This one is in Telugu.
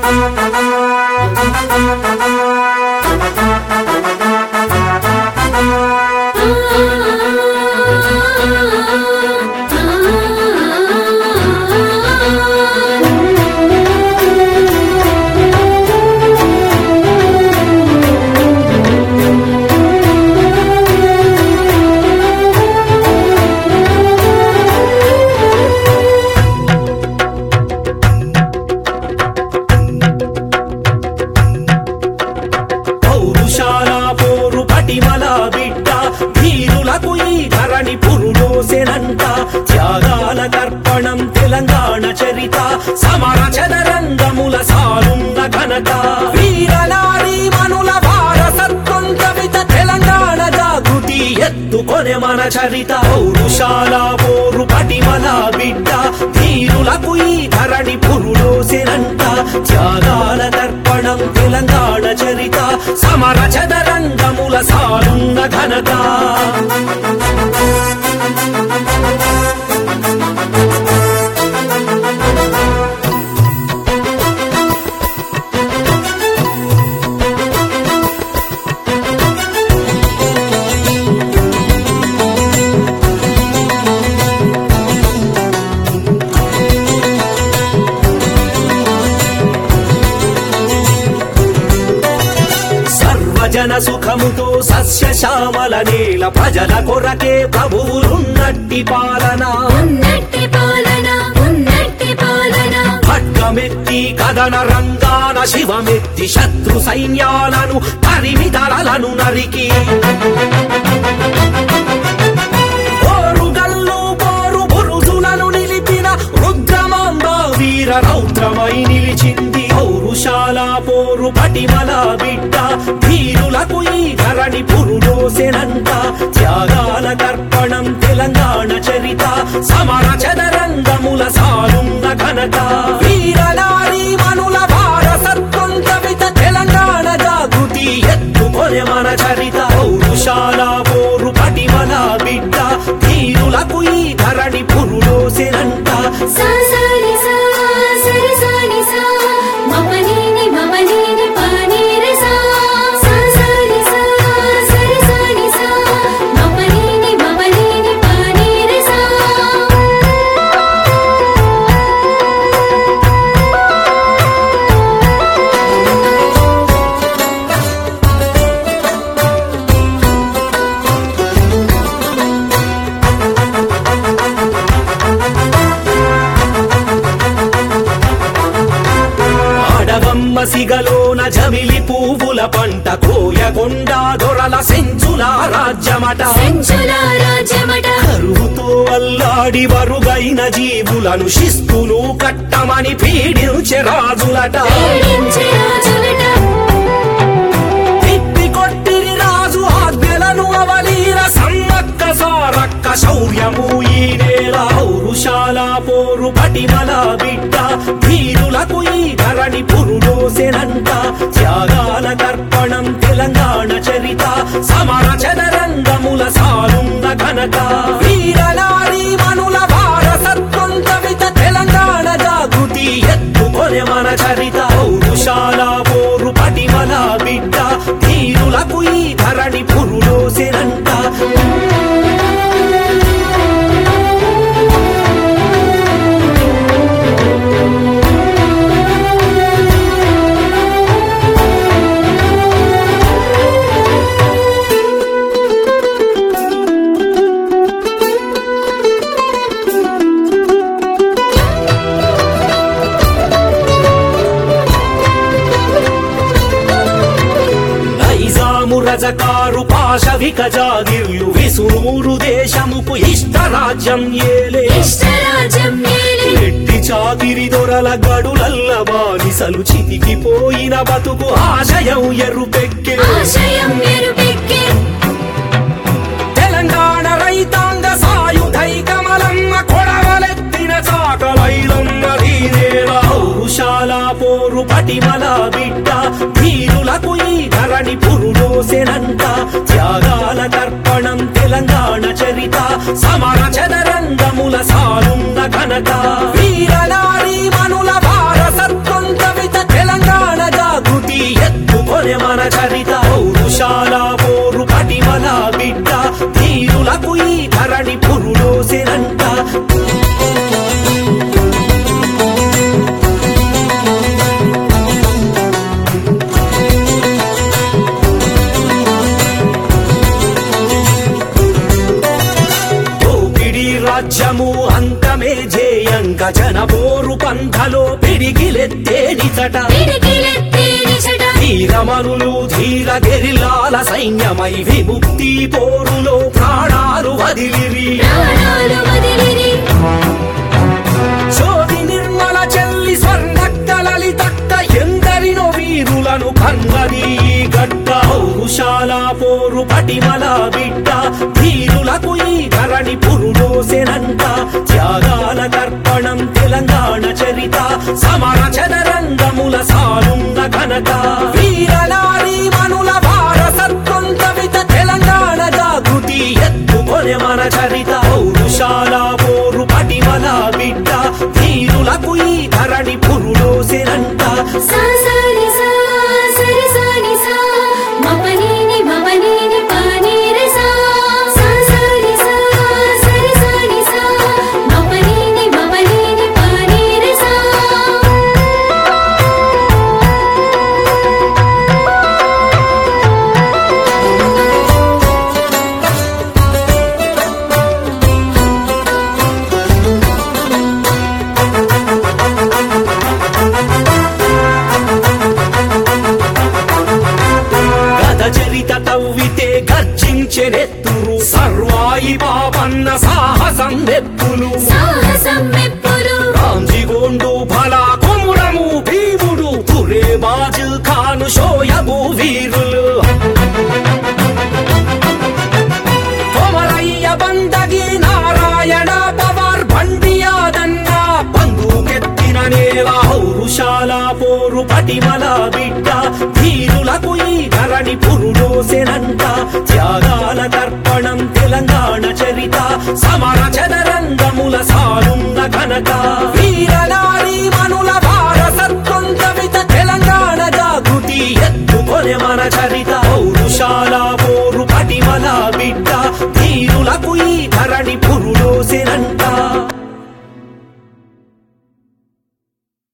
పౌరుషాల పోరు పటిమల బిడ్డ ధీరులకు ఈ ధరణి పురుడోసెనంట త్యాగాల తర్పణం తెలంగాణ చరిత సమర చదరంగముల సారుంద ఘనత వీరనారీ మనుల వారసత్వం కవిత తెలంగాణ జాగృతి ఎత్తుకొనే మన చరిత పౌరుషాల పోరు పటిమల బిడ్డ ధీరులకు ఈ ధరణి పురుడోసెనంట త్యాగాల తర్పణం తెలంగాణ చరిత సమర చదరంగముల సారున్న ఘనత సర్వజన సుఖముతో సస్య శ్యామల నేల ప్రజల కొరకే ప్రభువులున్నట్టి పాలన ఉన్నట్టి పాలన ఉన్నట్టి పాలన ఖడ్గమెత్తి కదన రంగాన శివమెత్తి శత్రు సైన్యాలను తరిమి తరలను నరికి పోరుగల్లు పోరు బురుజులను నిలిపిన రుద్రమాంబ వీర రౌద్రమై నిలిచింది పౌరుషాల పోరు పటిమల బిడ్డ ధీరులకు ఈ ధరణి పురుడోసెనంట త్యాగాల తర్పణం తెలంగాణ చరిత సమర చదరంగముల సారుంద ఘనత వీరనారీ మనుల వారసత్వం కవిత తెలంగాణ జాగృతి ఎత్తుకొనే మన చరిత పౌరుషాల పోరు పటిమల బిడ్డ ధీరులకు ఈ ధరణి పురుడోసెనంట సా సాని సా సరి సాని సా మమనీని మమనీని పానీరి సా సా సాని సా సరి సాని సా మమనీని మమనీని పానీరి సా ఆడవమ్మ సిగలోన జమిలి పువ్వుల పంట కోయకొండ దొరల సెంచుల రాజ్యమట సెంచుల రాజ్యమట కరువుతో అల్లాడి వరుగైన జీవులను శిస్తులు కట్టమని పీడించే రాజులట పీడించే రాజులట తిప్పి కొట్టిరి రాజు ఆజ్ఞలను అవలీల సమ్మక్క సారక్క శౌర్యము ఈ నేల పౌరుషాల పోరు పటిమల బిడ్డ ధీరులకు ఈ ధరణి పురుడోసెనంట త్యాగాల తర్పణం తెలంగాణ చరిత సమర చదరంగముల సారుంద ఘనత వీరనారీ మనుల వారసత్వం కవిత తెలంగాణ జాగృతి ఎత్తుకొనే మన చరిత పౌరుషాల పోరు పటిమల బిడ్డ ధీరులకు ఈ ధరణి పురుడోసెనంట నైజాము రజకారు పాశవిక జాగిర్లు విసునూరు దేశముకు ఇష్ట రాజ్యం ఏలే ఇష్ట రాజ్యం ఏలి ఎట్టి చాకిరి దొరల గడులల్ల బానిసలు చితికిపోయిన బతుకు ఆశయం ఎరుపెక్కే ఆశయం ఎరుపెక్కే తెలంగాణ రైతాంగ సాయుధై కమలమ్మ కొడవలెత్తిన చాకలైలమ్మ దీనేలా పౌరుషాల పోరు పటిమల బిడ్డ ధీరులకు ఈ ధరణి పురుడోసెనంట త్యాగాల తర్పణం తెలంగాణ చరిత సమర చదరంగముల సారుంద ఘనత వీరనారీ మనుల వారసత్వం కవిత తెలంగాణ పిడికిలెత్తేనిచట పిడికిలెత్తేనిచట వీరమనులు ధీర గెరిలాల సైన్యమై విముక్తి పోరులో ప్రాణాలు వదిలిరి ప్రాణాలు వదిలిరి శోధి నిర్మల చెల్లి స్వర్ణక్క లలితక్క ఎందరినో వీరులను కన్నది ఈ గడ్డ పౌరుషాల పోరు పటిమల బిడ్డ వీరులకు ఈ ధరణి పురుడోసెనంట త్యాగాల తర్పణం తెలంగాణ చరిత సమర చదరంగముల సానుంద ఘనత వీరనారీ మనుల వారసత్వం కవిత తెలంగాణ జాగృతి ఎత్తుకొనే మన చరిత పౌరుషాల పోరు పటిమల బిడ్డ వీరులకు ఈ ధరణి పురుడోసెనంట సా సాని సా సరి సాని సా మపనీని మమనీని పానీరి సా సా సాని సా సరి సాని సా మపనీని మమనీని పానీరి సా గత చరిత తవ్వితే గర్జించెనెత్తురు సర్వాయి బాబన్న సాహసం ఎత్తులు సాహసం మెప్పులు రాంజిగోండు భలా కొమురము భీముడు తురే బాజు ఖాను షోయబు వీరులు కొమరయ్య బందగి నారాయణ పవార్ బండియాదన్న బంధుకెత్తిన నేల పౌరుషాల పోరు పటిమల బిడ్డ వీరులకు ఈ ధరణి పురుడోసెనంట త్యాగాల తర్పణం తెలంగాణ చరిత సమర చదరంగముల సానుంద ఘనత వీరనారీ మనుల వారసత్వం కవిత తెలంగాణ జాగృతి ఎత్తుకొనే మన చరిత పౌరుషాల పోరు పటిమల బిడ్డ వీరులకు ఈ ధరణి